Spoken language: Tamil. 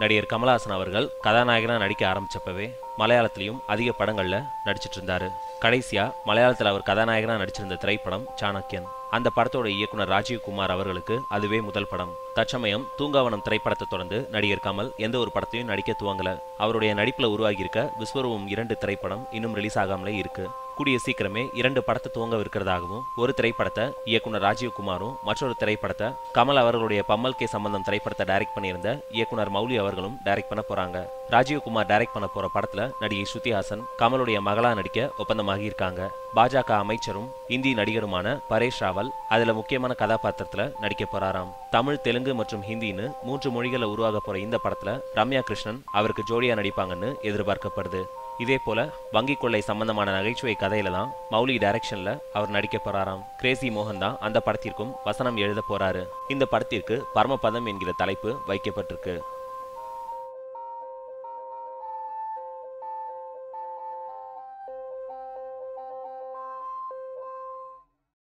நடிகர் கமலஹாசன் அவர்கள் கதாநாயகனா நடிக்க ஆரம்பிச்சப்பவே மலையாளத்திலையும் அதிக படங்கள்ல நடிச்சிட்டு இருந்தாரு கடைசியா மலையாளத்தில் அவர் கதாநாயகனா நடிச்சிருந்த திரைப்படம் சாணக்கியன் அந்த படத்தோட இயக்குனர் ராஜீவ் குமார் அவர்களுக்கு அதுவே முதல் படம் தற்சமயம் தூங்காவனம் திரைப்படத்தை தொடர்ந்து நடிகர் கமல் எந்த ஒரு படத்தையும் நடிக்க துவங்கல அவருடைய நடிப்புல உருவாகி இருக்க விஸ்வரூபம் இரண்டு திரைப்படம் இன்னும் ரிலீஸ் ஆகாமலே இருக்கு கூடிய சீக்கிரமே இரண்டு படத்தை துவங்க இருக்கிறதாகவும் ஒரு திரைப்படத்தை இயக்குனர் ராஜீவ் குமாரும் மற்றொரு திரைப்படத்தை கமல் அவர்களுடைய பம்மல் கே சம்பந்தம் திரைப்படத்தை டைரக்ட் பண்ணியிருந்த இயக்குனர் மௌலி அவர்களும் டைரக்ட் பண்ண போறாங்க ராஜீவ் குமார் டைரக்ட் பண்ண போற படத்துல நடிகை ஸ்ருதி ஹாசன் கமலுடைய மகளா நடிக்க ஒப்பந்தமாகி இருக்காங்க பாஜக அமைச்சரும் இந்தி நடிகருமான பரேஷ் ராவல் அதுல முக்கியமான கதாபாத்திரத்துல நடிக்க போறாராம் தமிழ் தெலுங்கு மற்றும் ஹிந்தின்னு மூன்று மொழிகளை உருவாக போற இந்த படத்துல ரம்யா கிருஷ்ணன் அவருக்கு ஜோடியா நடிப்பாங்கன்னு எதிர்பார்க்கப்படுது இதே போல வங்கி கொள்ளை சம்பந்தமான நகைச்சுவை கதையில தான் மௌலி டைரக்ஷன்ல அவர் நடிக்க போறாராம் கிரேசி மோகன் தான் அந்த படத்திற்கும் வசனம் எழுத போறாரு இந்த படத்திற்கு பரமபதம் என்கிற தலைப்பு வைக்கப்பட்டிருக்கு